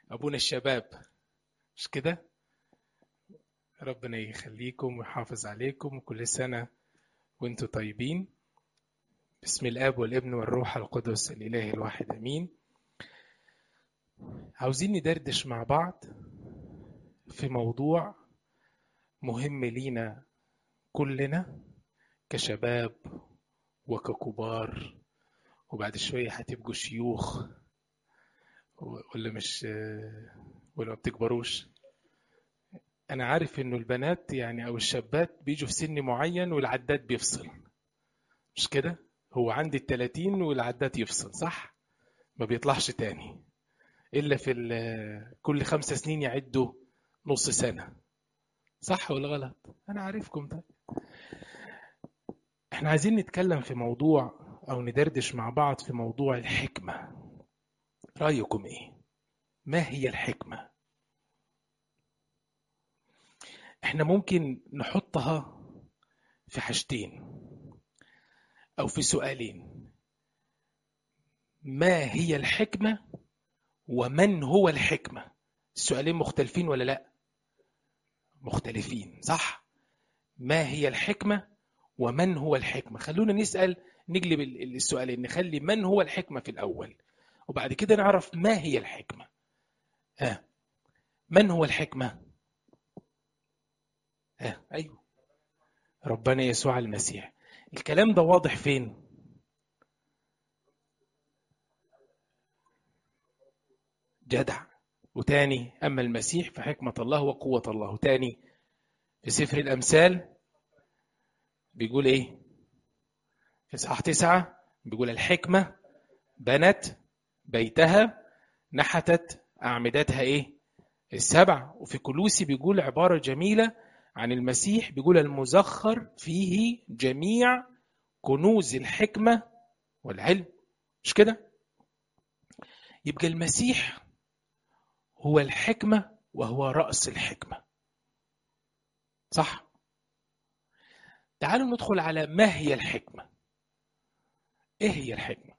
ابونا الشباب مش كده ربنا يخليكم ويحافظ عليكم وكل سنه وانتم طيبين بسم الاب والابن والروح القدس الاله الواحد امين عاوزين ندردش مع بعض في موضوع مهم لينا كلنا كشباب وككبار وبعد شوية هتبقوا شيوخ ولا مش ولا ما بتكبروش أنا عارف إنه البنات يعني أو الشابات بيجوا في سن معين والعداد بيفصل مش كده؟ هو عندي التلاتين والعداد يفصل صح؟ ما بيطلعش تاني إلا في كل خمسة سنين يعدوا نص سنة صح ولا غلط؟ أنا عارفكم طيب احنا عايزين نتكلم في موضوع او ندردش مع بعض في موضوع الحكمة رأيكم ايه ما هي الحكمة احنا ممكن نحطها في حاجتين او في سؤالين ما هي الحكمة ومن هو الحكمة السؤالين مختلفين ولا لا مختلفين صح ما هي الحكمة ومن هو الحكمة خلونا نسأل نقلب السؤالين نخلي من هو الحكمة في الأول وبعد كده نعرف ما هي الحكمة ها من هو الحكمة ها أيوه ربنا يسوع المسيح الكلام ده واضح فين جدع وتاني أما المسيح فحكمة الله وقوة الله وتاني في سفر الأمثال بيقول إيه في إصحاح تسعة بيقول الحكمة بنت بيتها نحتت أعمدتها إيه السبع وفي كلوسي بيقول عبارة جميلة عن المسيح بيقول المزخر فيه جميع كنوز الحكمة والعلم مش كده يبقى المسيح هو الحكمة وهو رأس الحكمة صح تعالوا ندخل على ما هي الحكمة ايه هي الحكمة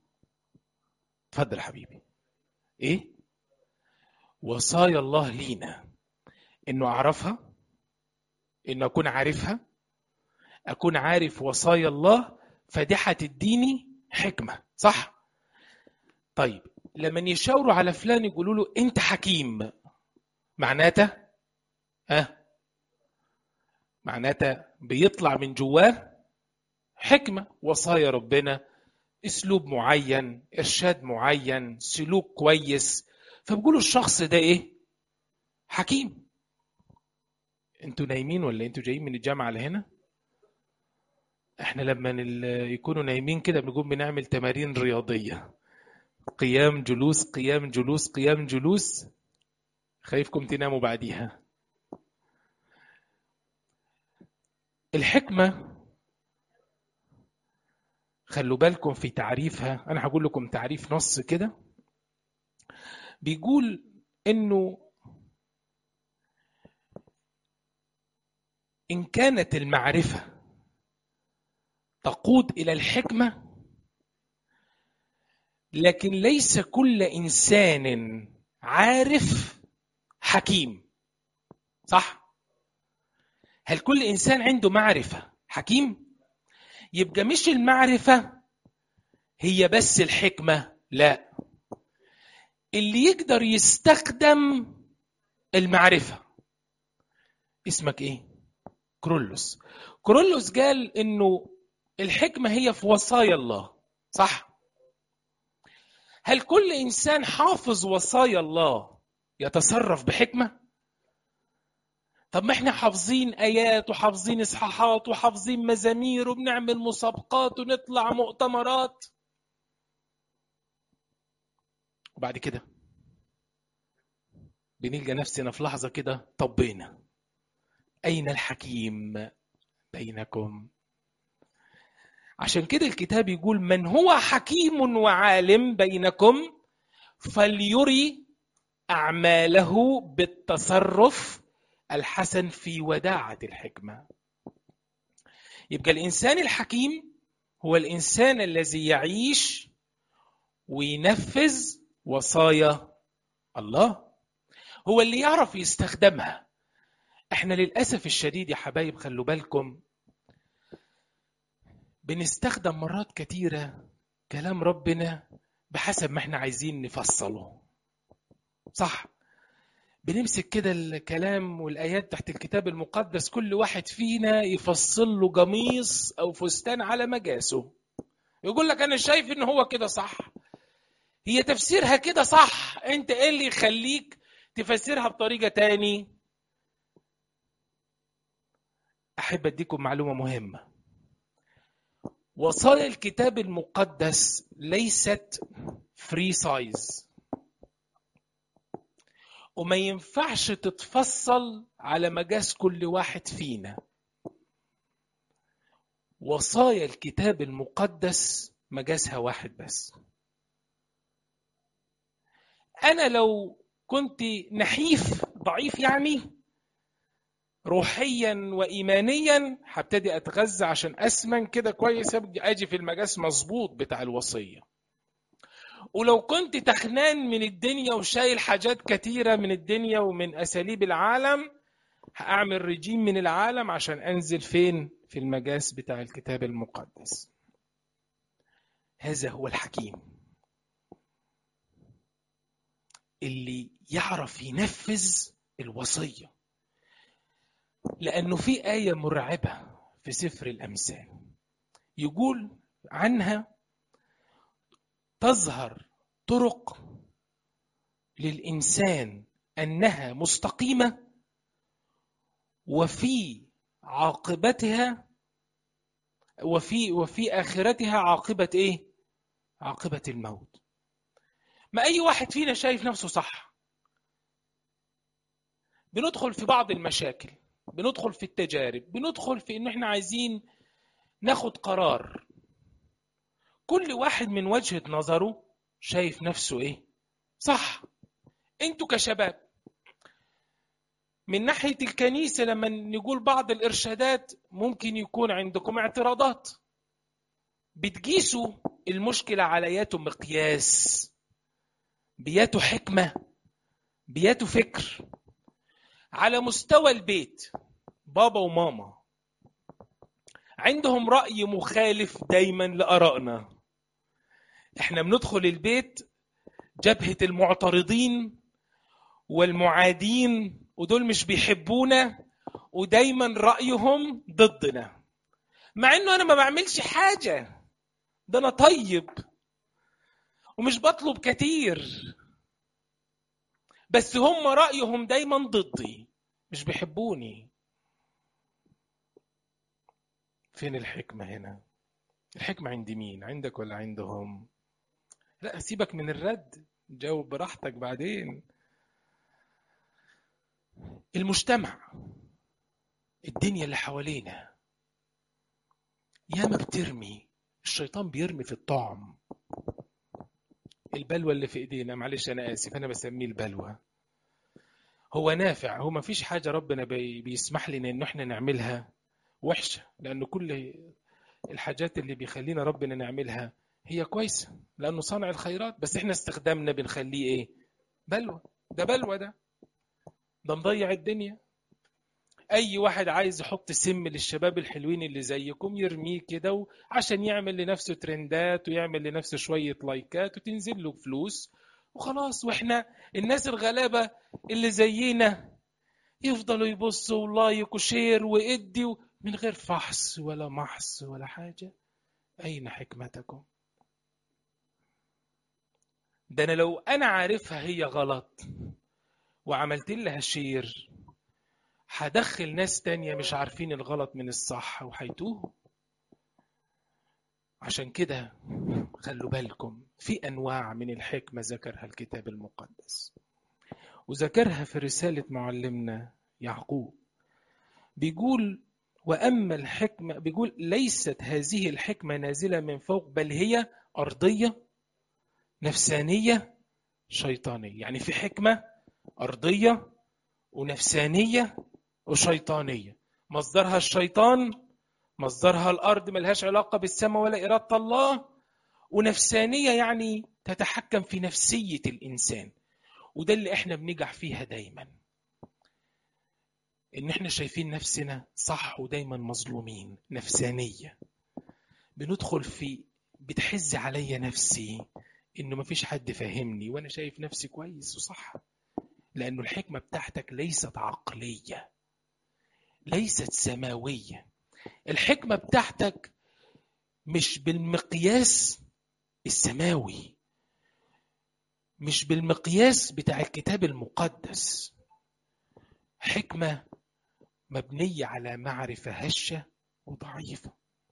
تفضل حبيبي ايه وصايا الله لينا انه اعرفها انه اكون عارفها اكون عارف وصايا الله فدي هتديني حكمة صح طيب لما يشاوروا على فلان يقولوا له انت حكيم معناته ها أه؟ معناته بيطلع من جواه حكمة وصايا ربنا اسلوب معين ارشاد معين سلوك كويس فبيقولوا الشخص ده ايه حكيم انتوا نايمين ولا انتوا جايين من الجامعة لهنا احنا لما يكونوا نايمين كده بنقوم بنعمل تمارين رياضية قيام جلوس قيام جلوس قيام جلوس خايفكم تناموا بعديها الحكمة خلوا بالكم في تعريفها أنا هقول لكم تعريف نص كده بيقول إنه إن كانت المعرفة تقود إلى الحكمة لكن ليس كل إنسان عارف حكيم صح؟ هل كل إنسان عنده معرفة حكيم؟ يبقى مش المعرفة هي بس الحكمة لا اللي يقدر يستخدم المعرفة اسمك ايه كرولوس كرولوس قال انه الحكمة هي في وصايا الله صح هل كل انسان حافظ وصايا الله يتصرف بحكمة طب ما احنا حافظين ايات وحافظين اصحاحات وحافظين مزامير وبنعمل مسابقات ونطلع مؤتمرات وبعد كده بنلقى نفسنا في لحظة كده طبينا أين الحكيم بينكم عشان كده الكتاب يقول من هو حكيم وعالم بينكم فليري أعماله بالتصرف الحسن في وداعة الحكمة يبقى الإنسان الحكيم هو الإنسان الذي يعيش وينفذ وصايا الله هو اللي يعرف يستخدمها احنا للأسف الشديد يا حبايب خلوا بالكم بنستخدم مرات كتيرة كلام ربنا بحسب ما احنا عايزين نفصله صح بنمسك كده الكلام والآيات تحت الكتاب المقدس كل واحد فينا يفصل له قميص أو فستان على مقاسه يقول لك أنا شايف إن هو كده صح هي تفسيرها كده صح أنت إيه اللي يخليك تفسرها بطريقة تاني أحب أديكم معلومة مهمة وصايا الكتاب المقدس ليست فري سايز وما ينفعش تتفصل على مجاز كل واحد فينا وصايا الكتاب المقدس مجازها واحد بس انا لو كنت نحيف ضعيف يعني روحيا وايمانيا هبتدي اتغذى عشان اسمن كده كويس ابدي اجي في المجاز مظبوط بتاع الوصيه ولو كنت تخنان من الدنيا وشايل حاجات كتيره من الدنيا ومن اساليب العالم هاعمل رجيم من العالم عشان انزل فين في المجاز بتاع الكتاب المقدس هذا هو الحكيم اللي يعرف ينفذ الوصيه لأنه في آية مرعبة في سفر الأمثال يقول عنها تظهر طرق للإنسان أنها مستقيمة وفي عاقبتها وفي وفي آخرتها عاقبة إيه؟ عاقبة الموت. ما أي واحد فينا شايف نفسه صح. بندخل في بعض المشاكل بندخل في التجارب بندخل في ان احنا عايزين ناخد قرار كل واحد من وجهة نظره شايف نفسه ايه صح انتوا كشباب من ناحية الكنيسة لما نقول بعض الإرشادات ممكن يكون عندكم اعتراضات بتقيسوا المشكلة على ياتو مقياس بياتو حكمة بياتو فكر على مستوى البيت بابا وماما عندهم رأي مخالف دايما لآرائنا احنا بندخل البيت جبهة المعترضين والمعادين ودول مش بيحبونا ودايما رأيهم ضدنا مع انه انا ما بعملش حاجة ده انا طيب ومش بطلب كتير بس هم رأيهم دايما ضدي مش بيحبوني فين الحكمة هنا الحكمة عند مين عندك ولا عندهم لا سيبك من الرد جاوب براحتك بعدين المجتمع الدنيا اللي حوالينا ياما بترمي الشيطان بيرمي في الطعم البلوى اللي في ايدينا معلش انا اسف انا بسميه البلوى هو نافع هو ما فيش حاجه ربنا بي بيسمح لنا ان احنا نعملها وحشه لانه كل الحاجات اللي بيخلينا ربنا نعملها هي كويسه لانه صانع الخيرات بس احنا استخدامنا بنخليه ايه بلوى ده بلوى ده ده مضيع الدنيا اي واحد عايز يحط سم للشباب الحلوين اللي زيكم يرميه كده عشان يعمل لنفسه ترندات ويعمل لنفسه شويه لايكات وتنزل له فلوس وخلاص واحنا الناس الغلابه اللي زينا يفضلوا يبصوا ولايك وشير وادي من غير فحص ولا محص ولا حاجه اين حكمتكم ده انا لو انا عارفها هي غلط وعملت لها شير هدخل ناس تانية مش عارفين الغلط من الصح وهيتوهوا عشان كده خلوا بالكم في أنواع من الحكمة ذكرها الكتاب المقدس وذكرها في رسالة معلمنا يعقوب بيقول وأما الحكمة بيقول ليست هذه الحكمة نازلة من فوق بل هي أرضية نفسانية شيطانية يعني في حكمة أرضية ونفسانية وشيطانية مصدرها الشيطان مصدرها الأرض ملهاش علاقة بالسماء ولا إرادة الله ونفسانية يعني تتحكم في نفسية الإنسان وده اللي احنا بنجح فيها دايما ان احنا شايفين نفسنا صح ودايما مظلومين نفسانية بندخل في بتحز عليا نفسي انه مفيش حد فاهمني وانا شايف نفسي كويس وصح لانه الحكمة بتاعتك ليست عقلية ليست سماوية الحكمة بتاعتك مش بالمقياس السماوي مش بالمقياس بتاع الكتاب المقدس حكمة مبنية على معرفة هشة وضعيفة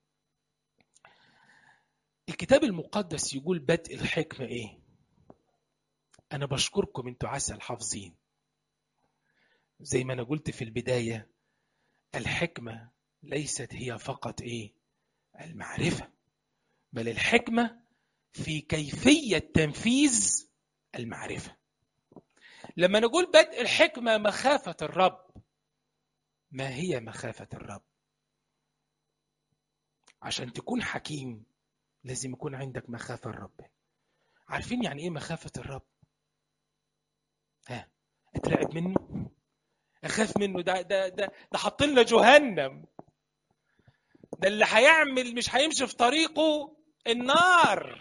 الكتاب المقدس يقول بدء الحكمة ايه انا بشكركم انتوا عسل حافظين زي ما انا قلت في البداية الحكمة ليست هي فقط ايه المعرفة بل الحكمة في كيفية تنفيذ المعرفة لما نقول بدء الحكمة مخافة الرب ما هي مخافة الرب عشان تكون حكيم لازم يكون عندك مخافة الرب عارفين يعني ايه مخافة الرب ها اترعب منه اخاف منه ده ده ده ده حاط لنا جهنم ده اللي هيعمل مش هيمشي في طريقه النار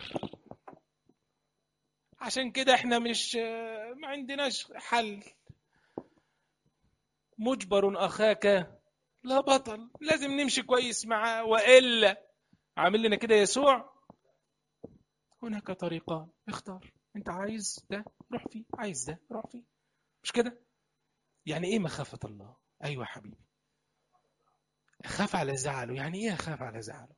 عشان كده احنا مش ما عندناش حل مجبر اخاك لا بطل لازم نمشي كويس معاه والا عامل لنا كده يسوع هناك طريقان اختار انت عايز ده روح فيه عايز ده روح فيه مش كده يعني ايه مخافة الله ايوه يا حبيبي اخاف على زعله يعني ايه اخاف على زعله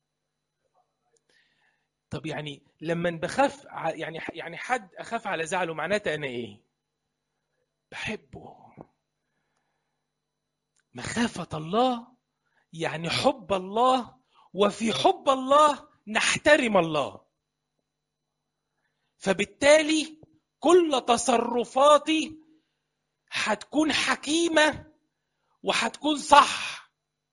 طب يعني لما بخاف يعني يعني حد اخاف على زعله معناته انا ايه بحبه مخافة الله يعني حب الله وفي حب الله نحترم الله فبالتالي كل تصرفاتي هتكون حكيمة وهتكون صح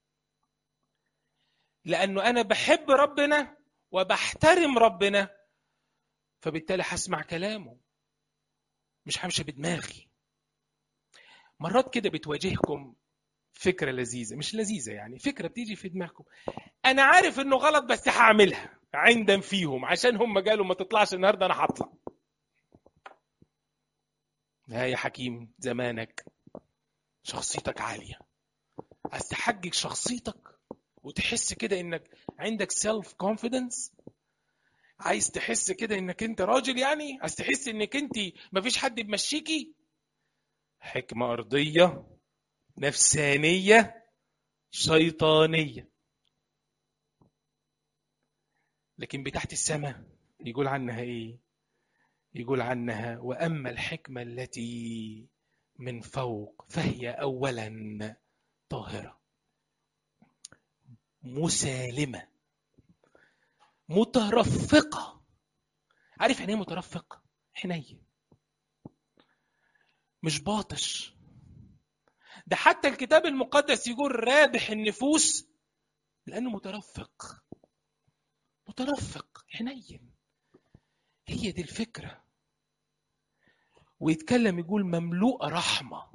لأنه أنا بحب ربنا وبحترم ربنا فبالتالي هسمع كلامه مش همشي بدماغي مرات كده بتواجهكم فكرة لذيذة مش لذيذة يعني فكرة بتيجي في دماغكم أنا عارف إنه غلط بس هعملها عندم فيهم عشان هم قالوا ما تطلعش النهاردة أنا هطلع لا يا حكيم زمانك شخصيتك عالية عايز تحجج شخصيتك وتحس كده انك عندك سيلف كونفيدنس عايز تحس كده انك انت راجل يعني عايز تحس انك انت مفيش حد بمشيكي حكمة أرضية نفسانية شيطانية لكن بتحت السماء يقول عنها ايه يقول عنها واما الحكمه التي من فوق فهي اولا طاهره مسالمه مترفقه عارف يعني ايه مترفق حنين مش باطش ده حتى الكتاب المقدس يقول رابح النفوس لانه مترفق مترفق حنين هي دي الفكره ويتكلم يقول مملوءة رحمة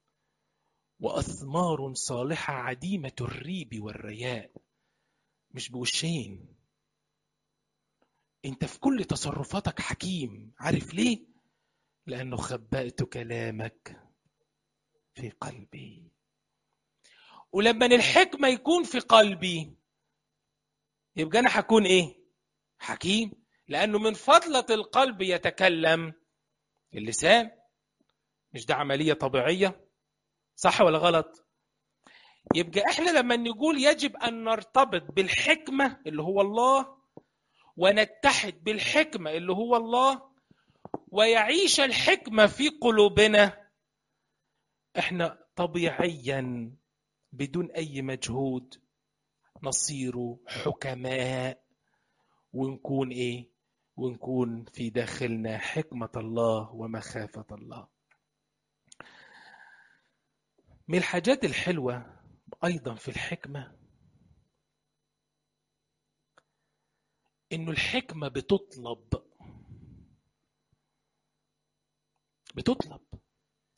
وأثمار صالحة عديمة الريب والرياء مش بوشين انت في كل تصرفاتك حكيم عارف ليه لأنه خبأت كلامك في قلبي ولما الحكمة يكون في قلبي يبقى أنا هكون إيه حكيم لأنه من فضلة القلب يتكلم اللسان مش ده عملية طبيعية صح ولا غلط يبقى احنا لما نقول يجب ان نرتبط بالحكمة اللي هو الله ونتحد بالحكمة اللي هو الله ويعيش الحكمة في قلوبنا احنا طبيعيا بدون اي مجهود نصير حكماء ونكون ايه ونكون في داخلنا حكمة الله ومخافة الله من الحاجات الحلوة أيضا في الحكمة إنه الحكمة بتطلب بتطلب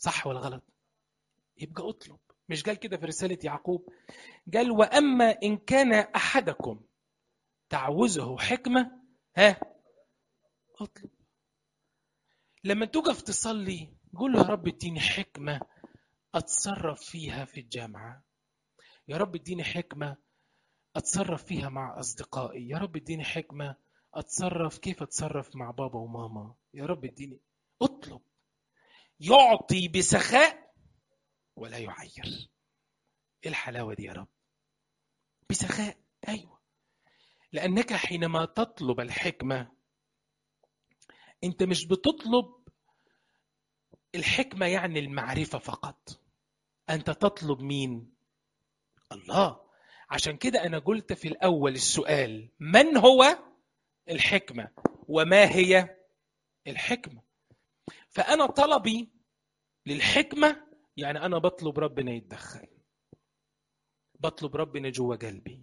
صح ولا غلط يبقى اطلب مش قال كده في رسالة يعقوب قال وأما إن كان أحدكم تعوزه حكمة ها اطلب لما تقف تصلي قول له يا رب اديني حكمة أتصرف فيها في الجامعة يا رب اديني حكمة أتصرف فيها مع أصدقائي يا رب اديني حكمة أتصرف كيف أتصرف مع بابا وماما يا رب اديني اطلب يعطي بسخاء ولا يعير ايه الحلاوة دي يا رب بسخاء أيوة لأنك حينما تطلب الحكمة أنت مش بتطلب الحكمة يعني المعرفة فقط أنت تطلب مين؟ الله عشان كده أنا قلت في الأول السؤال من هو الحكمة وما هي الحكمة فأنا طلبي للحكمة يعني أنا بطلب ربنا يتدخل بطلب ربنا جوه قلبي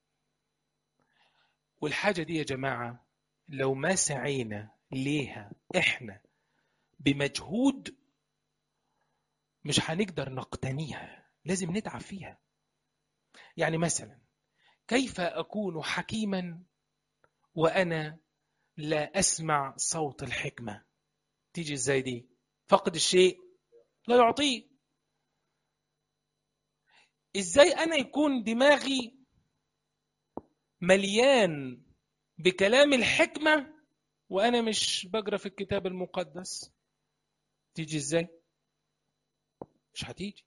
والحاجة دي يا جماعة لو ما سعينا ليها إحنا بمجهود مش هنقدر نقتنيها لازم نتعب فيها يعني مثلا كيف أكون حكيما وأنا لا أسمع صوت الحكمة تيجي ازاي دي فقد الشيء لا يعطيه ازاي انا يكون دماغي مليان بكلام الحكمة وانا مش بقرا في الكتاب المقدس تيجي ازاي مش هتيجي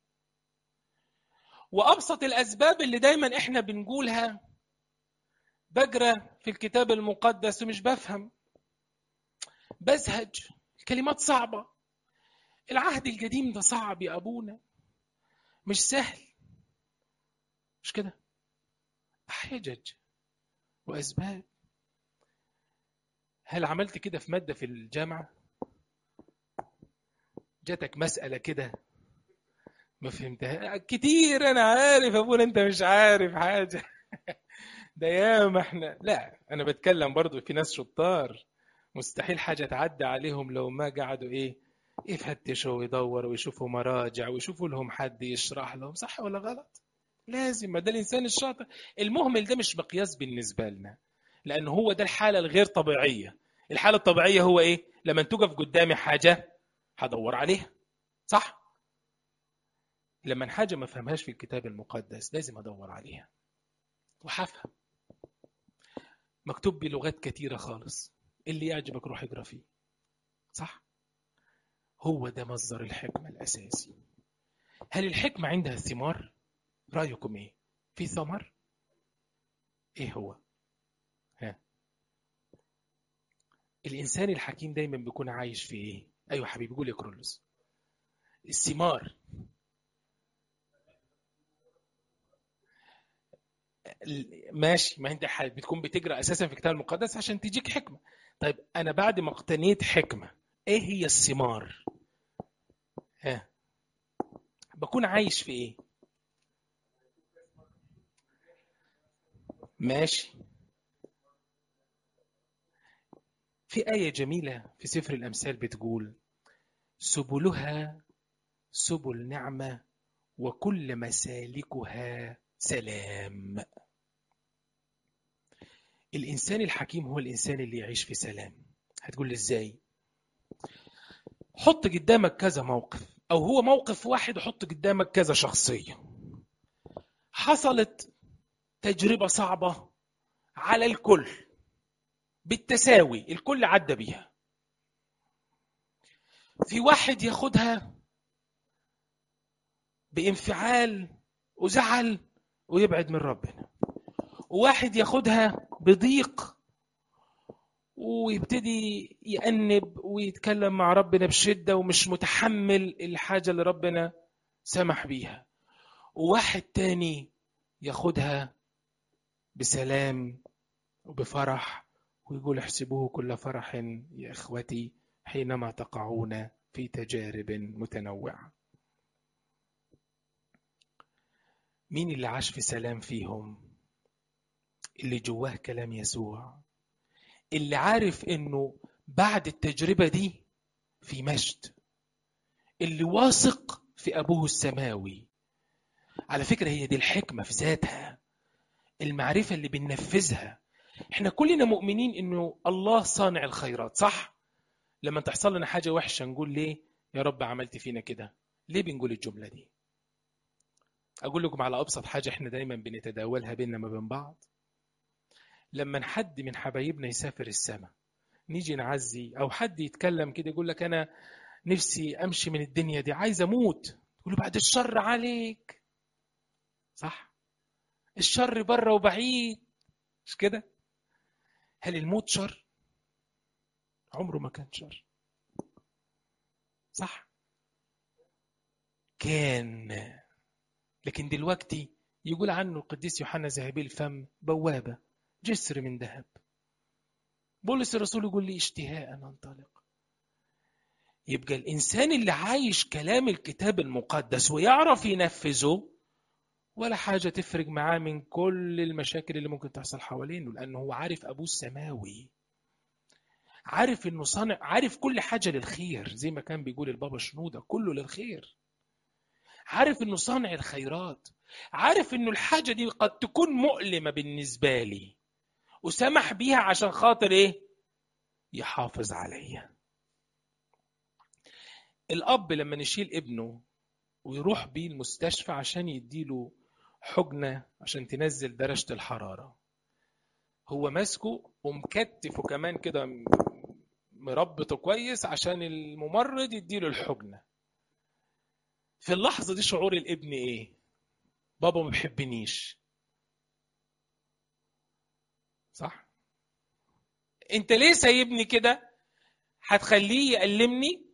وابسط الاسباب اللي دايما احنا بنقولها بقرا في الكتاب المقدس ومش بفهم بزهج الكلمات صعبة العهد القديم ده صعب يا أبونا مش سهل مش كده حجج وأسباب هل عملت كده في مادة في الجامعة جاتك مسألة كده ما فهمتها كتير أنا عارف أبونا أنت مش عارف حاجة ده ياما احنا لا أنا بتكلم برضو في ناس شطار مستحيل حاجة تعدي عليهم لو ما قعدوا إيه يفتشوا ويدوروا ويشوفوا مراجع ويشوفوا لهم حد يشرح لهم صح ولا غلط لازم ما ده الإنسان الشاطر المهمل ده مش مقياس بالنسبة لنا لأن هو ده الحالة الغير طبيعية الحالة الطبيعية هو إيه لما تقف قدامي حاجة هدور عليها صح لما حاجة ما فهمهاش في الكتاب المقدس لازم أدور عليها وحفهم مكتوب بلغات كتيرة خالص اللي يعجبك روح اقرا فيه صح هو ده مصدر الحكمة الأساسي هل الحكمة عندها ثمار رأيكم إيه في ثمر إيه هو ها الإنسان الحكيم دايما بيكون عايش في إيه أيوة حبيبي قول يا كرولوس الثمار ماشي ما انت بتكون بتقرا اساسا في الكتاب المقدس عشان تجيك حكمه طيب انا بعد ما اقتنيت حكمه ايه هي الثمار ها بكون عايش في ايه ماشي في آية جميلة في سفر الأمثال بتقول سبلها سبل نعمة وكل مسالكها سلام الإنسان الحكيم هو الإنسان اللي يعيش في سلام هتقول لي إزاي حط قدامك كذا موقف أو هو موقف واحد وحط قدامك كذا شخصية حصلت تجربة صعبة على الكل بالتساوي الكل عدى بيها في واحد ياخدها بانفعال وزعل ويبعد من ربنا وواحد ياخدها بضيق ويبتدي يأنب ويتكلم مع ربنا بشدة ومش متحمل الحاجة اللي ربنا سمح بيها وواحد تاني ياخدها بسلام وبفرح ويقول احسبوه كل فرح يا إخوتي حينما تقعون في تجارب متنوعة مين اللي عاش في سلام فيهم اللي جواه كلام يسوع اللي عارف انه بعد التجربة دي في مجد اللي واثق في أبوه السماوي على فكرة هي دي الحكمة في ذاتها المعرفة اللي بننفذها احنا كلنا مؤمنين انه الله صانع الخيرات صح لما تحصل لنا حاجة وحشة نقول ليه يا رب عملت فينا كده ليه بنقول الجملة دي أقول لكم على أبسط حاجة إحنا دايما بنتداولها بيننا ما بين بعض لما حد من حبايبنا يسافر السماء نيجي نعزي أو حد يتكلم كده يقول لك أنا نفسي أمشي من الدنيا دي عايز أموت تقول له بعد الشر عليك صح الشر بره وبعيد مش كده هل الموت شر عمره ما كان شر صح كان لكن دلوقتي يقول عنه القديس يوحنا ذهبي الفم بوابة جسر من ذهب بولس الرسول يقول لي اشتهاء أن أنطلق يبقى الإنسان اللي عايش كلام الكتاب المقدس ويعرف ينفذه ولا حاجة تفرق معاه من كل المشاكل اللي ممكن تحصل حوالينه لأنه هو عارف أبوه السماوي عارف إنه صانع عارف كل حاجة للخير زي ما كان بيقول البابا شنودة كله للخير عارف إنه صانع الخيرات عارف إنه الحاجة دي قد تكون مؤلمة بالنسبة لي وسمح بيها عشان خاطر إيه يحافظ عليا الأب لما نشيل ابنه ويروح بيه المستشفى عشان يديله حجنة عشان تنزل درجة الحرارة هو ماسكه ومكتفه كمان كده مربطه كويس عشان الممرض يديله الحجنة في اللحظة دي شعور الابن ايه بابا ما بيحبنيش صح انت ليه سايبني كده هتخليه يألمني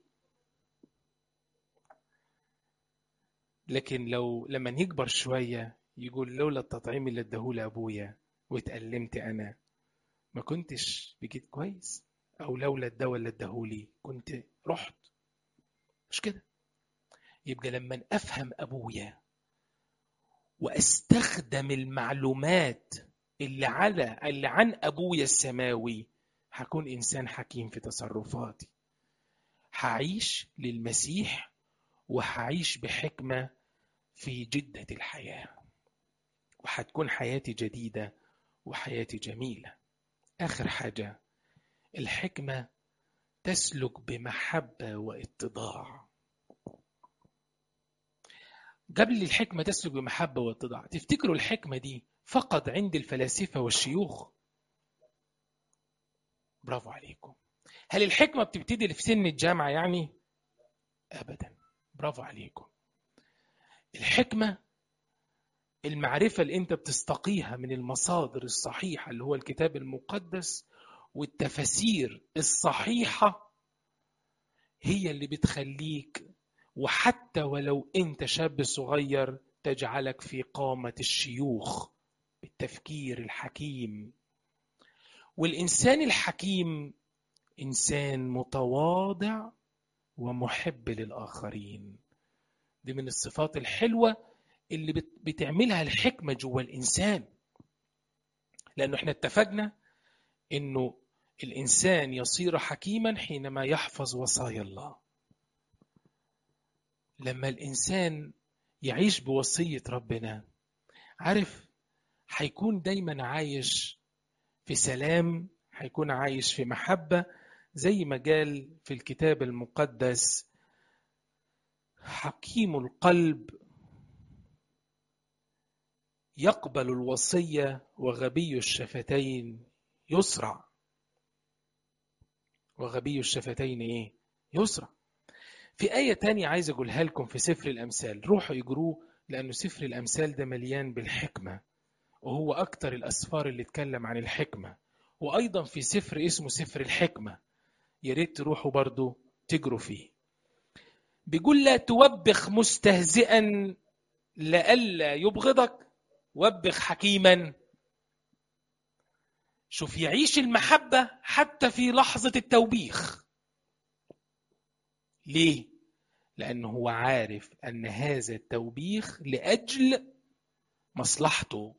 لكن لو لما يكبر شوية يقول لولا التطعيم اللي اداهولي ابويا واتألمت انا ما كنتش بقيت كويس او لولا الدواء اللي اداهولي كنت رحت مش كده يبقى لما افهم ابويا واستخدم المعلومات اللي على اللي عن ابويا السماوي هكون انسان حكيم في تصرفاتي هعيش للمسيح وهعيش بحكمه في جده الحياه وهتكون حياتي جديده وحياتي جميله اخر حاجه الحكمه تسلك بمحبه واتضاع قبل الحكمة تسلك بمحبة واتضاع تفتكروا الحكمة دي فقط عند الفلاسفة والشيوخ برافو عليكم هل الحكمة بتبتدي في سن الجامعة يعني أبدا برافو عليكم الحكمة المعرفة اللي أنت بتستقيها من المصادر الصحيحة اللي هو الكتاب المقدس والتفاسير الصحيحة هي اللي بتخليك وحتى ولو انت شاب صغير تجعلك في قامة الشيوخ بالتفكير الحكيم والإنسان الحكيم إنسان متواضع ومحب للآخرين دي من الصفات الحلوة اللي بتعملها الحكمة جوا الإنسان لأنه احنا اتفقنا إنه الإنسان يصير حكيما حينما يحفظ وصايا الله لما الإنسان يعيش بوصية ربنا عارف هيكون دايما عايش في سلام هيكون عايش في محبة زي ما قال في الكتاب المقدس حكيم القلب يقبل الوصية وغبي الشفتين يسرع وغبي الشفتين ايه يسرع في آية تانية عايز أقولها لكم في سفر الأمثال روحوا يجروه لأنه سفر الأمثال ده مليان بالحكمة وهو أكتر الأسفار اللي اتكلم عن الحكمة وأيضا في سفر اسمه سفر الحكمة يا ريت تروحوا برضو تجروا فيه بيقول لا توبخ مستهزئا لئلا يبغضك وبخ حكيما شوف يعيش المحبة حتى في لحظة التوبيخ ليه؟ لأنه هو عارف أن هذا التوبيخ لأجل مصلحته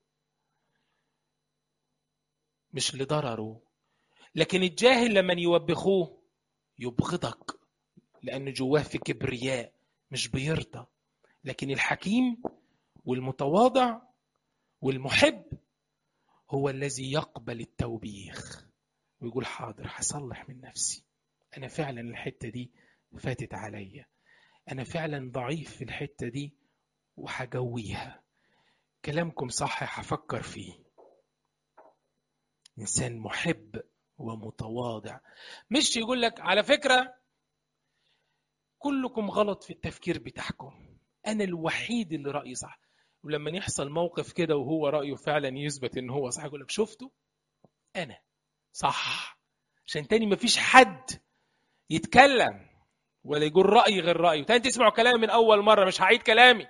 مش لضرره لكن الجاهل لما يوبخوه يبغضك لأن جواه في كبرياء مش بيرضى لكن الحكيم والمتواضع والمحب هو الذي يقبل التوبيخ ويقول حاضر هصلح من نفسي أنا فعلا الحتة دي فاتت عليا أنا فعلا ضعيف في الحتة دي وهجويها كلامكم صح هفكر فيه إنسان محب ومتواضع مش يقول لك على فكرة كلكم غلط في التفكير بتاعكم أنا الوحيد اللي رأيي صح ولما يحصل موقف كده وهو رأيه فعلا يثبت إن هو صح يقول لك شفته أنا صح عشان تاني مفيش حد يتكلم ولا يقول رأي غير رأيه تاني تسمعوا كلامي من أول مرة مش هعيد كلامي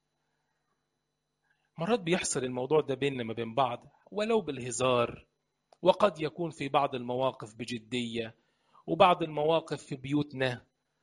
مرات بيحصل الموضوع ده بيننا ما بين بعض ولو بالهزار وقد يكون في بعض المواقف بجدية وبعض المواقف في بيوتنا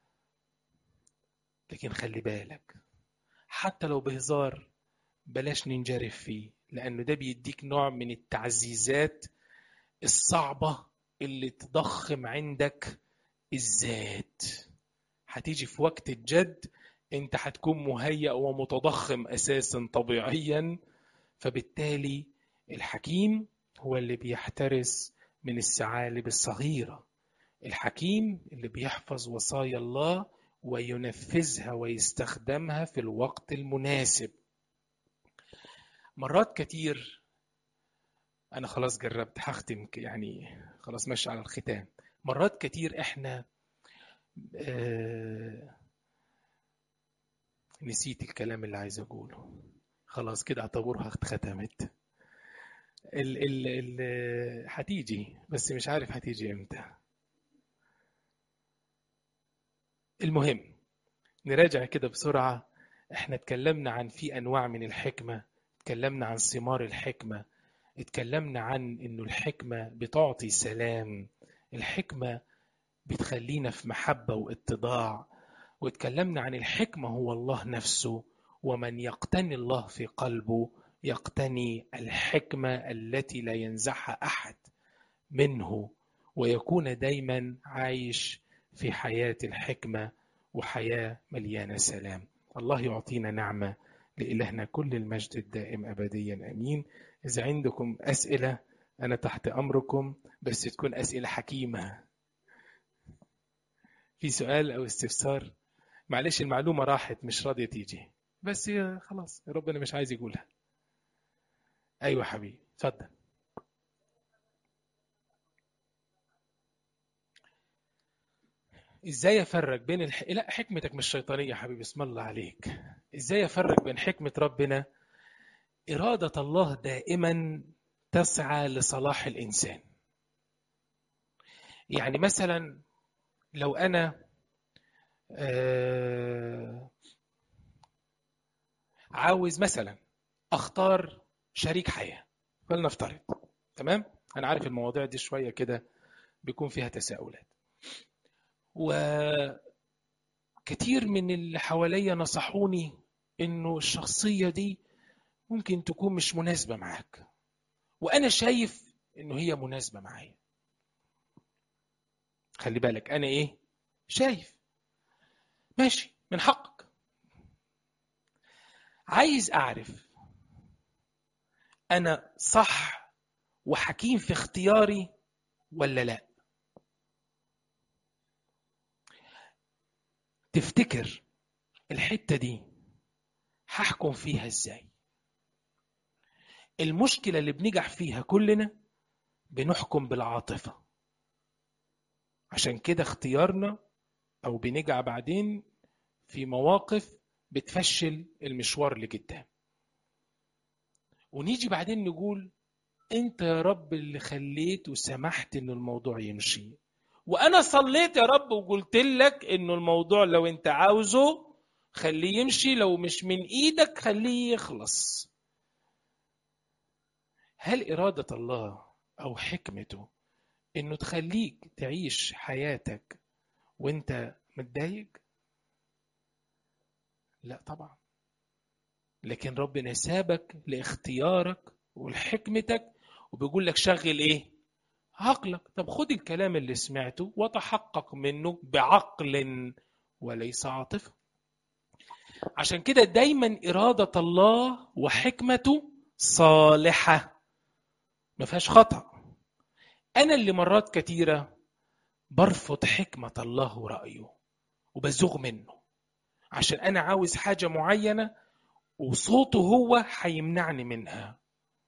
لكن خلي بالك حتى لو بهزار بلاش ننجرف فيه لأنه ده بيديك نوع من التعزيزات الصعبة اللي تضخم عندك الذات هتيجي في وقت الجد انت هتكون مهيأ ومتضخم اساسا طبيعيا فبالتالي الحكيم هو اللي بيحترس من الثعالب الصغيرة الحكيم اللي بيحفظ وصايا الله وينفذها ويستخدمها في الوقت المناسب مرات كتير انا خلاص جربت هختم يعني خلاص ماشي على الختام مرات كتير احنا آه نسيت الكلام اللي عايز اقوله خلاص كده اعتبرها اتختمت ال ال ال هتيجي بس مش عارف هتيجي امتى المهم نراجع كده بسرعة احنا اتكلمنا عن في انواع من الحكمة اتكلمنا عن ثمار الحكمة اتكلمنا عن انه الحكمة بتعطي سلام الحكمة بتخلينا في محبة واتضاع واتكلمنا عن الحكمة هو الله نفسه ومن يقتني الله في قلبه يقتني الحكمة التي لا ينزعها أحد منه ويكون دايما عايش في حياة الحكمة وحياة مليانة سلام الله يعطينا نعمة لإلهنا كل المجد الدائم أبديا أمين إذا عندكم أسئلة أنا تحت أمركم بس تكون أسئلة حكيمة في سؤال أو استفسار معلش المعلومة راحت مش راضية تيجي بس خلاص ربنا مش عايز يقولها أيوة حبيبي اتفضل ازاي افرق بين الح... لا حكمتك مش شيطانيه يا حبيبي اسم الله عليك ازاي افرق بين حكمه ربنا اراده الله دائما تسعى لصلاح الانسان يعني مثلا لو انا آه عاوز مثلا اختار شريك حياه فلنفترض تمام انا عارف المواضيع دي شويه كده بيكون فيها تساؤلات وكتير من اللي حواليا نصحوني انه الشخصية دي ممكن تكون مش مناسبة معاك وانا شايف انه هي مناسبة معايا خلي بالك انا ايه شايف ماشي من حقك عايز اعرف انا صح وحكيم في اختياري ولا لا تفتكر الحتة دي هحكم فيها ازاي المشكلة اللي بنجح فيها كلنا بنحكم بالعاطفة عشان كده اختيارنا او بنجع بعدين في مواقف بتفشل المشوار لقدام ونيجي بعدين نقول انت يا رب اللي خليت وسمحت ان الموضوع يمشي وانا صليت يا رب وقلت لك انه الموضوع لو انت عاوزه خليه يمشي لو مش من ايدك خليه يخلص هل اراده الله او حكمته انه تخليك تعيش حياتك وانت متضايق لا طبعا لكن ربنا سابك لاختيارك ولحكمتك وبيقول لك شغل ايه عقلك طب خد الكلام اللي سمعته وتحقق منه بعقل وليس عاطفة عشان كده دايما إرادة الله وحكمته صالحة ما فيهاش خطأ أنا اللي مرات كتيرة برفض حكمة الله ورأيه وبزوغ منه عشان أنا عاوز حاجة معينة وصوته هو هيمنعني منها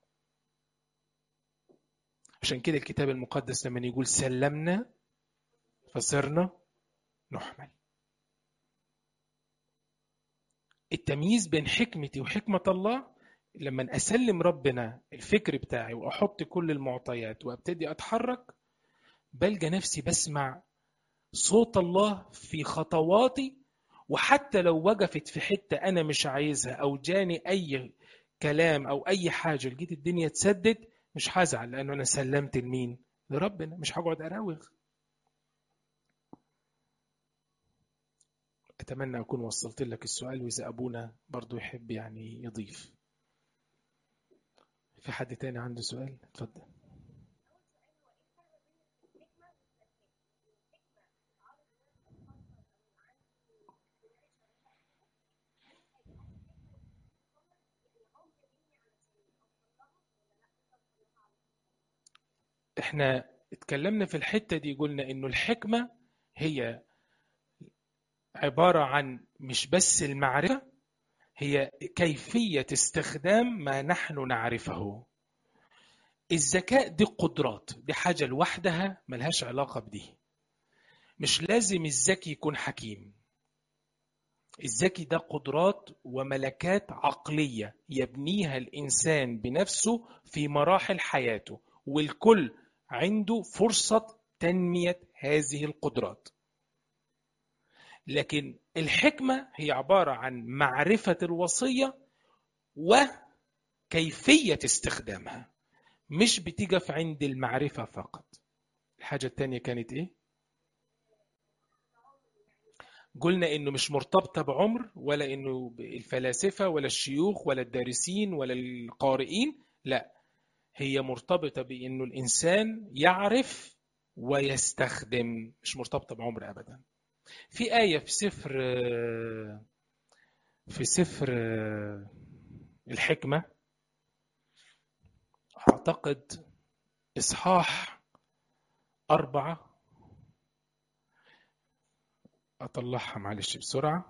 عشان كده الكتاب المقدس لما يقول سلمنا فصرنا نحمل التمييز بين حكمتي وحكمة الله لما أسلم ربنا الفكر بتاعي وأحط كل المعطيات وأبتدي أتحرك بلقى نفسي بسمع صوت الله في خطواتي وحتى لو وقفت في حتة أنا مش عايزها أو جاني أي كلام أو أي حاجة لقيت الدنيا تسدد مش هزعل لأنه أنا سلمت لمين؟ لربنا مش هقعد أراوغ أتمنى أكون وصلت لك السؤال وإذا أبونا برضو يحب يعني يضيف في حد تاني عنده سؤال اتفضل احنا اتكلمنا في الحتة دي قلنا انه الحكمة هي عبارة عن مش بس المعرفة هي كيفية استخدام ما نحن نعرفه الذكاء دي قدرات دي حاجة لوحدها ملهاش علاقة بدي مش لازم الذكي يكون حكيم الذكي ده قدرات وملكات عقلية يبنيها الإنسان بنفسه في مراحل حياته والكل عنده فرصة تنمية هذه القدرات لكن الحكمة هي عبارة عن معرفة الوصية وكيفية استخدامها مش بتقف عند المعرفة فقط الحاجة الثانية كانت ايه؟ قلنا انه مش مرتبطة بعمر ولا انه الفلاسفة ولا الشيوخ ولا الدارسين ولا القارئين لا هي مرتبطة بانه الانسان يعرف ويستخدم مش مرتبطة بعمر ابدا في آية في سفر في سفر الحكمة أعتقد إصحاح أربعة أطلعها معلش بسرعة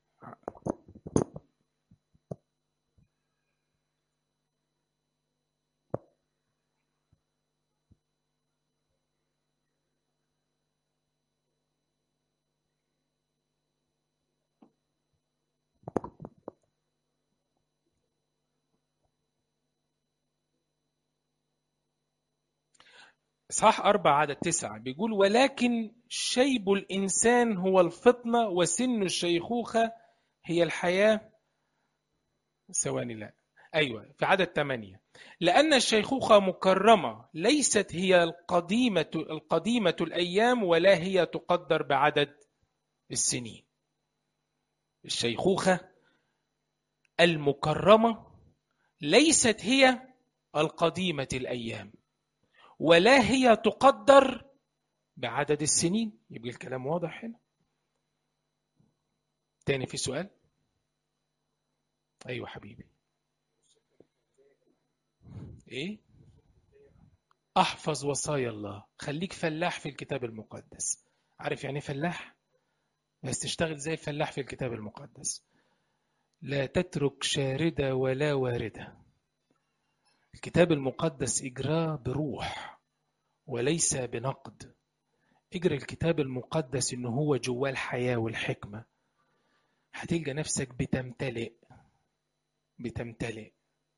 إصحاح أربعة عدد تسعة بيقول ولكن شيب الإنسان هو الفطنة وسن الشيخوخة هي الحياة ثواني لا أيوة في عدد ثمانية لأن الشيخوخة مكرمة ليست هي القديمة القديمة الأيام ولا هي تقدر بعدد السنين الشيخوخة المكرمة ليست هي القديمة الأيام ولا هي تقدر بعدد السنين يبقى الكلام واضح هنا تاني في سؤال ايوه حبيبي ايه احفظ وصايا الله خليك فلاح في الكتاب المقدس عارف يعني فلاح بس تشتغل زي الفلاح في الكتاب المقدس لا تترك شاردة ولا واردة الكتاب المقدس إجراه بروح وليس بنقد اجري الكتاب المقدس إنه هو جواه الحياة والحكمة هتلقى نفسك بتمتلئ بتمتلئ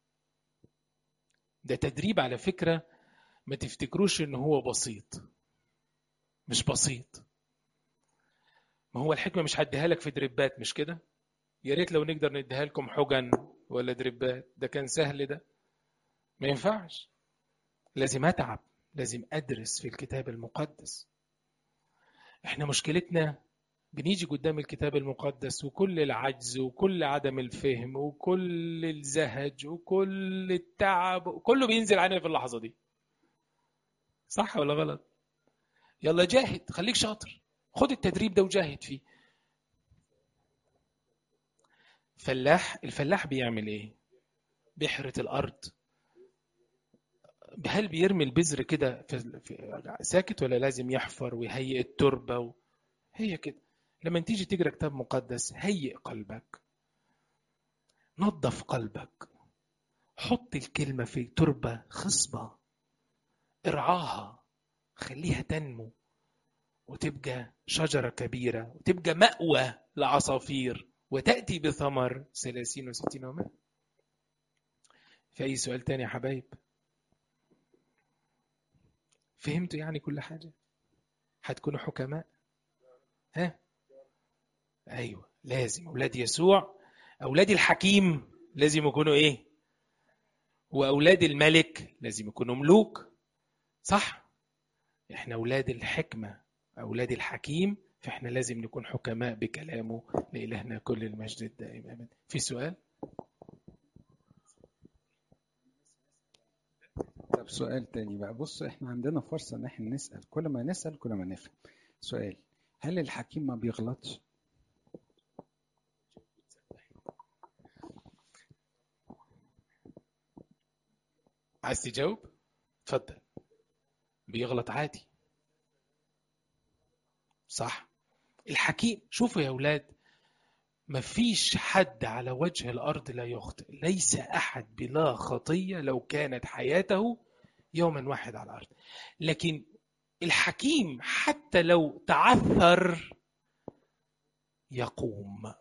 ده تدريب على فكرة ما تفتكروش إنه هو بسيط مش بسيط ما هو الحكمة مش هديها لك في دربات مش كده يا ريت لو نقدر نديها لكم حجن ولا دربات ده كان سهل ده ما ينفعش لازم اتعب لازم ادرس في الكتاب المقدس احنا مشكلتنا بنيجي قدام الكتاب المقدس وكل العجز وكل عدم الفهم وكل الزهج وكل التعب كله بينزل علينا في اللحظه دي صح ولا غلط يلا جاهد خليك شاطر خد التدريب ده وجاهد فيه فلاح الفلاح بيعمل ايه بيحرث الارض هل بيرمي البذر كده في في- ساكت ولا لازم يحفر ويهيئ التربه و... هي كده لما تيجي تقرا كتاب مقدس هيئ قلبك نظف قلبك حط الكلمه في تربه خصبه ارعاها خليها تنمو وتبقى شجرة كبيرة وتبقى مأوى لعصافير وتأتي بثمر ثلاثين وستين ومائة في أي سؤال تاني يا حبايب فهمتوا يعني كل حاجة هتكونوا حكماء ها أيوة لازم أولاد يسوع أولاد الحكيم لازم يكونوا إيه وأولاد الملك لازم يكونوا ملوك صح احنا أولاد الحكمة أولاد الحكيم فإحنا لازم نكون حكماء بكلامه لإلهنا كل المجد الدائم آمين في سؤال؟ طب سؤال تاني بقى بص احنا عندنا فرصة ان احنا نسأل كل ما نسأل كل ما نفهم سؤال هل الحكيم ما بيغلطش عايز تجاوب؟ اتفضل بيغلط عادي صح الحكيم شوفوا يا أولاد مفيش حد على وجه الأرض لا يخطئ ليس أحد بلا خطية لو كانت حياته يوما واحد على الأرض لكن الحكيم حتى لو تعثر يقوم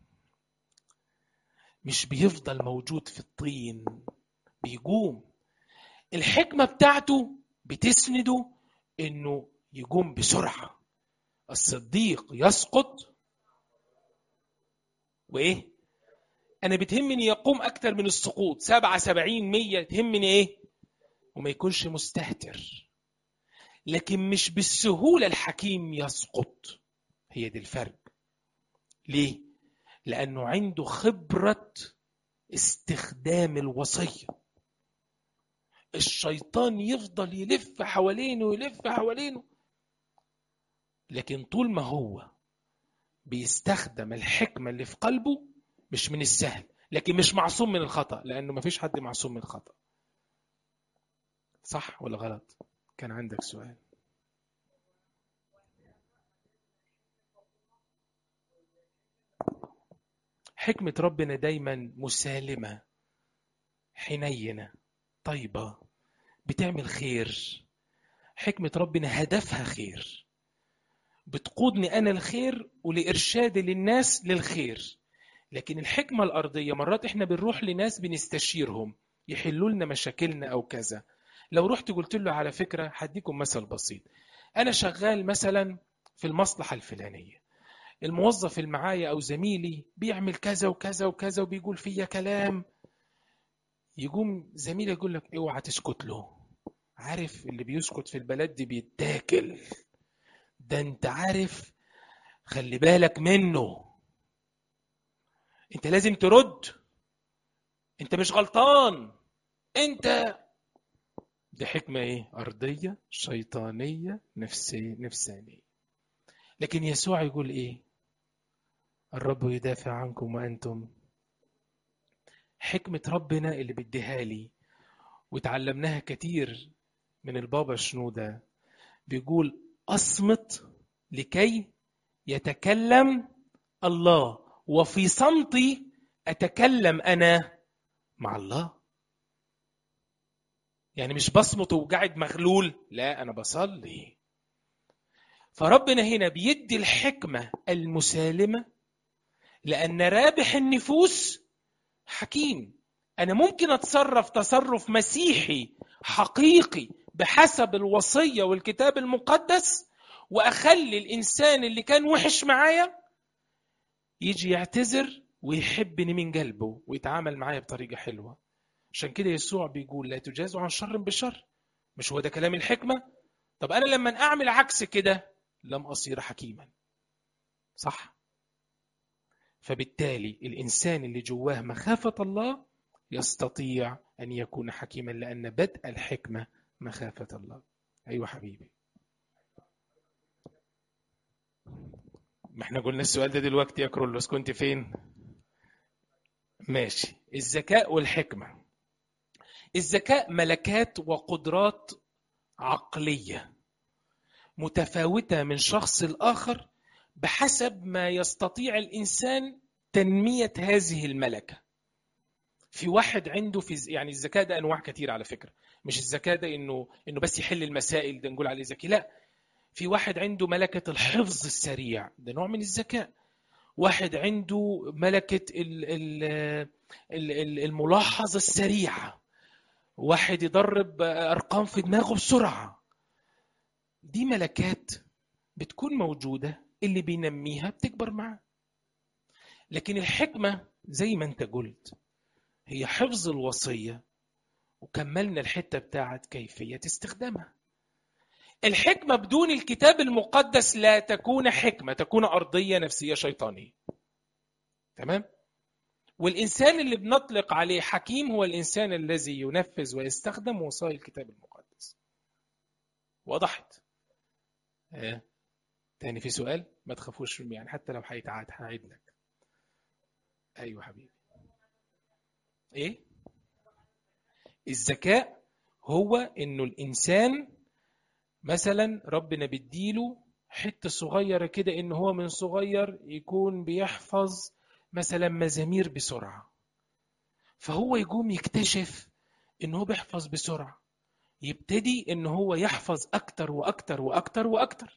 مش بيفضل موجود في الطين بيقوم الحكمة بتاعته بتسنده انه يقوم بسرعة الصديق يسقط وايه انا بتهمني يقوم اكتر من السقوط سبعة سبعين مية تهمني ايه وما يكونش مستهتر لكن مش بالسهولة الحكيم يسقط هي دي الفرق ليه لانه عنده خبرة استخدام الوصيه الشيطان يفضل يلف حوالينه يلف حوالينه لكن طول ما هو بيستخدم الحكمة اللي في قلبه مش من السهل لكن مش معصوم من الخطأ لأنه مفيش حد معصوم من الخطأ صح ولا غلط كان عندك سؤال حكمة ربنا دايما مسالمة حنينة طيبة بتعمل خير حكمة ربنا هدفها خير بتقودني أنا الخير ولإرشادي للناس للخير لكن الحكمة الأرضية مرات إحنا بنروح لناس بنستشيرهم يحلوا لنا مشاكلنا أو كذا لو رحت قلت له على فكرة هديكم مثل بسيط أنا شغال مثلا في المصلحة الفلانية الموظف اللي معايا أو زميلي بيعمل كذا وكذا وكذا وبيقول فيا كلام يقوم زميلي يقول لك اوعى تسكت له عارف اللي بيسكت في البلد دي بيتاكل ده انت عارف خلي بالك منه انت لازم ترد انت مش غلطان انت دي حكمة ايه ارضية شيطانية نفسية نفسانية لكن يسوع يقول ايه الرب يدافع عنكم وانتم حكمة ربنا اللي بيديها لي وتعلمناها كتير من البابا شنودة بيقول أصمت لكي يتكلم الله وفي صمتي أتكلم أنا مع الله يعني مش بصمت وقاعد مغلول لا أنا بصلي فربنا هنا بيدي الحكمة المسالمة لأن رابح النفوس حكيم أنا ممكن أتصرف تصرف مسيحي حقيقي بحسب الوصية والكتاب المقدس وأخلي الإنسان اللي كان وحش معايا يجي يعتذر ويحبني من قلبه ويتعامل معايا بطريقة حلوة عشان كده يسوع بيقول لا تجازوا عن شر بشر مش هو ده كلام الحكمة طب أنا لما أعمل عكس كده لم أصير حكيما صح فبالتالي الإنسان اللي جواه مخافة الله يستطيع أن يكون حكيما لأن بدء الحكمة مخافة الله أيوة حبيبي ما احنا قلنا السؤال ده دلوقتي يا كرولوس كنت فين ماشي الذكاء والحكمة الذكاء ملكات وقدرات عقلية متفاوتة من شخص لآخر بحسب ما يستطيع الإنسان تنمية هذه الملكة في واحد عنده في يعني الذكاء ده أنواع كتير على فكرة مش الذكاء ده إنه إنه بس يحل المسائل ده نقول عليه ذكي لا في واحد عنده ملكة الحفظ السريع ده نوع من الذكاء واحد عنده ملكة ال- ال- ال- ال- الملاحظة السريعة واحد يدرب أرقام في دماغه بسرعة دي ملكات بتكون موجودة اللي بينميها بتكبر معاه لكن الحكمة زي ما انت قلت هي حفظ الوصية وكملنا الحتة بتاعت كيفية استخدامها الحكمة بدون الكتاب المقدس لا تكون حكمة تكون أرضية نفسية شيطانية تمام والإنسان اللي بنطلق عليه حكيم هو الإنسان الذي ينفذ ويستخدم وصايا الكتاب المقدس وضحت آه. تاني في سؤال ما تخافوش يعني حتى لو هيتعاد هعيد لك ايوه حبيبي ايه الذكاء هو انه الانسان مثلا ربنا بيديله حته صغيره كده ان هو من صغير يكون بيحفظ مثلا مزامير بسرعه فهو يقوم يكتشف ان هو بيحفظ بسرعه يبتدي ان هو يحفظ اكتر واكتر واكتر واكتر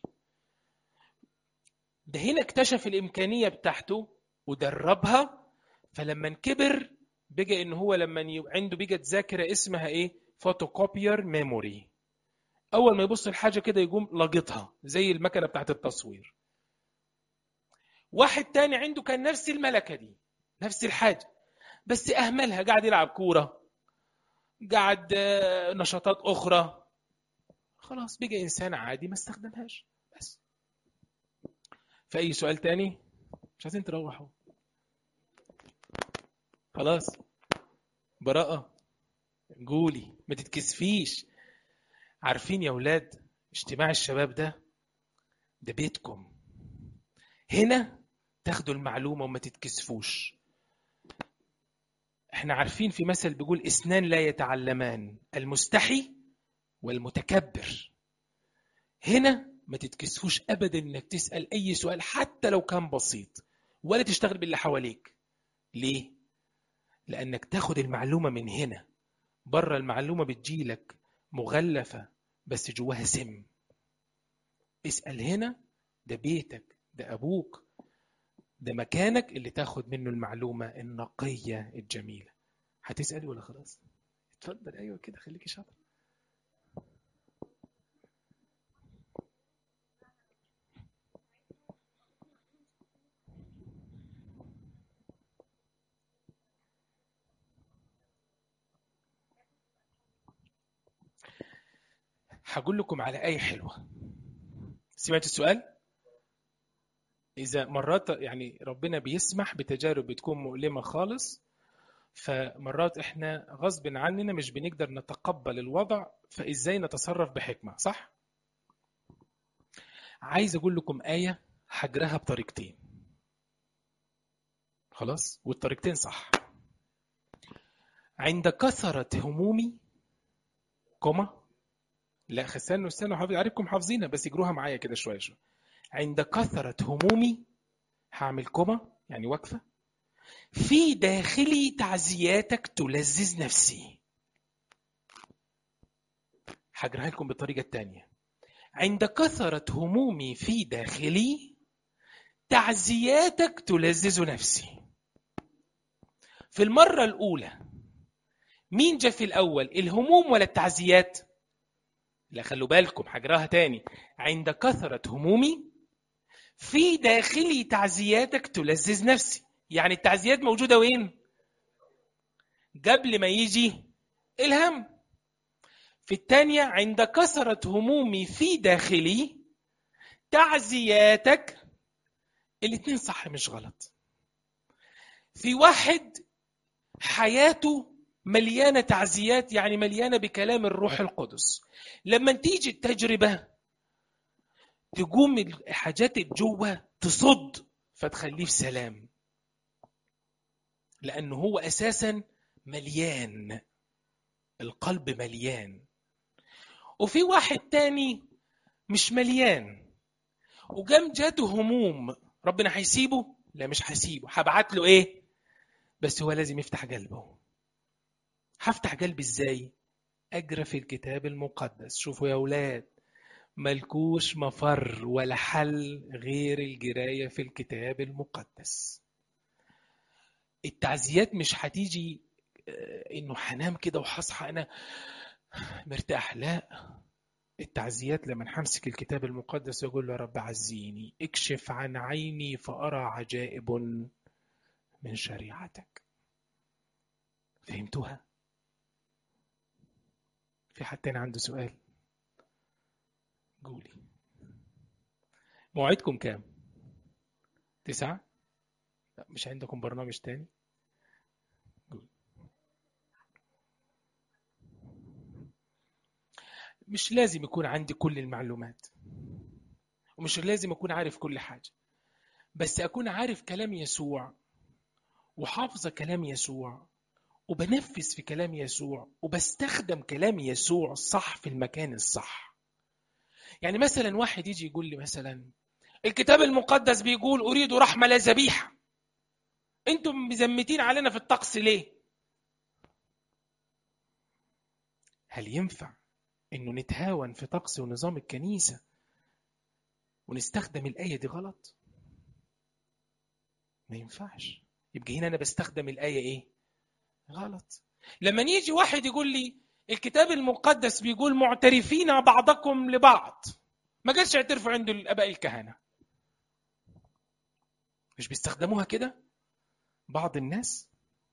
ده هنا اكتشف الامكانيه بتاعته ودربها فلما كبر بقى ان هو لما ي- عنده بقت ذاكره اسمها ايه فوتوكوبير ميموري اول ما يبص الحاجه كده يقوم لاقطها زي المكنه بتاعت التصوير واحد تاني عنده كان نفس الملكه دي نفس الحاجه بس اهملها قاعد يلعب كوره قاعد آه، نشاطات اخرى خلاص بقى انسان عادي ما استخدمهاش بس في اي سؤال تاني مش عايزين تروحوا خلاص براءة قولي ما تتكسفيش عارفين يا ولاد اجتماع الشباب ده ده بيتكم هنا تاخدوا المعلومة وما تتكسفوش احنا عارفين في مثل بيقول اثنان لا يتعلمان المستحي والمتكبر هنا ما تتكسفوش ابدا انك تسال اي سؤال حتى لو كان بسيط ولا تشتغل باللي حواليك ليه لانك تاخد المعلومه من هنا بره المعلومه بتجيلك مغلفه بس جواها سم اسال هنا ده بيتك ده ابوك ده مكانك اللي تاخد منه المعلومه النقيه الجميله هتسالي ولا خلاص اتفضل ايوه كده خليكي شاطر هقول لكم على آية حلوة سمعت السؤال؟ إذا مرات يعني ربنا بيسمح بتجارب بتكون مؤلمة خالص فمرات إحنا غصب عننا مش بنقدر نتقبل الوضع فإزاي نتصرف بحكمة صح؟ عايز أقول لكم آية حجرها بطريقتين خلاص؟ والطريقتين صح عند كثرة همومي كوما لا استنوا استنوا حافظ عارفكم حافظينها بس يجروها معايا كده شويه شويه عند كثرة همومي هعمل كوما يعني وقفة في داخلي تعزياتك تلذذ نفسي هجرها لكم بالطريقة التانية عند كثرة همومي في داخلي تعزياتك تلذذ نفسي في المرة الأولى مين جاء في الأول الهموم ولا التعزيات؟ لا خلوا بالكم هجراها تاني عند كثرة همومي في داخلي تعزياتك تلذذ نفسي يعني التعزيات موجودة وين قبل ما يجي الهم في الثانية عند كثرة همومي في داخلي تعزياتك الاتنين صح مش غلط في واحد حياته مليانة تعزيات يعني مليانة بكلام الروح القدس لما تيجي التجربة تقوم الحاجات جوه تصد فتخليه في سلام لأنه هو أساسا مليان القلب مليان وفي واحد تاني مش مليان وجام جاته هموم ربنا هيسيبه لا مش هسيبه هبعت له ايه بس هو لازم يفتح قلبه هفتح قلبي ازاي اجرى في الكتاب المقدس شوفوا يا اولاد ملكوش مفر ولا حل غير الجراية في الكتاب المقدس التعزيات مش هتيجي انه هنام كده وهصحى انا مرتاح لا التعزيات لما همسك الكتاب المقدس واقول له يا رب عزيني اكشف عن عيني فارى عجائب من شريعتك فهمتوها في حد تاني عنده سؤال قولي موعدكم كام تسعة لا مش عندكم برنامج تاني قولي. مش لازم يكون عندي كل المعلومات ومش لازم أكون عارف كل حاجة بس أكون عارف كلام يسوع وحافظة كلام يسوع وبنفذ في كلام يسوع وبستخدم كلام يسوع صح في المكان الصح يعني مثلا واحد يجي يقول لي مثلا الكتاب المقدس بيقول أريد رحمة لا ذبيحة انتم مزمتين علينا في الطقس ليه هل ينفع انه نتهاون في طقس ونظام الكنيسة ونستخدم الآية دي غلط ما ينفعش يبقى هنا أنا بستخدم الآية إيه غلط لما يجي واحد يقول لي الكتاب المقدس بيقول معترفين بعضكم لبعض ما قالش اعترفوا عند الآباء الكهنة مش بيستخدموها كده بعض الناس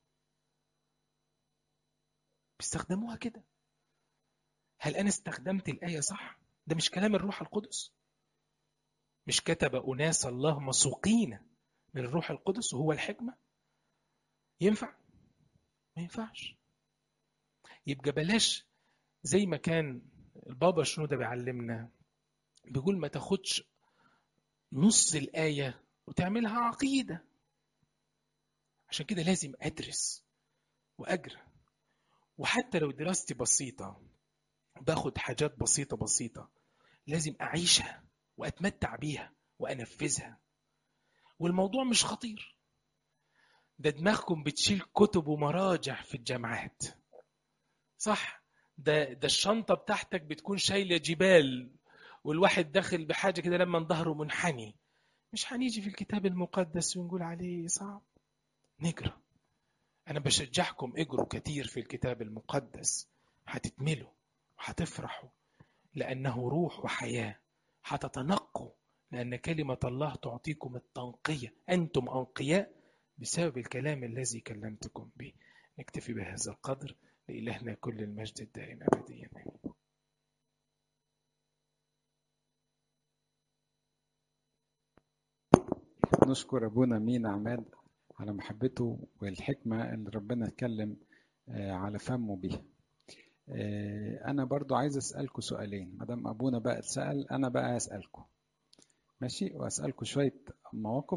بيستخدموها كده هل أنا استخدمت الآية صح؟ ده مش كلام الروح القدس مش كتب أناس الله مسوقين من الروح القدس وهو الحكمة ينفع؟ ما ينفعش يبقى بلاش زي ما كان البابا شنودة بيعلمنا بيقول ما تاخدش نص الآية وتعملها عقيدة عشان كده لازم أدرس وأجرى وحتى لو دراستي بسيطة باخد حاجات بسيطة بسيطة لازم أعيشها وأتمتع بيها وأنفذها والموضوع مش خطير ده دماغكم بتشيل كتب ومراجع في الجامعات صح ده ده الشنطة بتاعتك بتكون شايلة جبال والواحد داخل بحاجة كده لما ظهره منحني مش هنيجي في الكتاب المقدس ونقول عليه صعب نقرا أنا بشجعكم اقروا كتير في الكتاب المقدس هتتملوا وهتفرحوا لأنه روح وحياة هتتنقوا لأن كلمة الله تعطيكم التنقية أنتم أنقياء بسبب الكلام الذي كلمتكم به نكتفي بهذا القدر لإلهنا كل المجد الدائم أبديا نشكر أبونا مينا عماد على محبته والحكمة اللي ربنا اتكلم على فمه بيها أنا برضو عايز أسألكم سؤالين مدام أبونا بقى اتسأل أنا بقى أسألكم ماشي وأسألكم شوية مواقف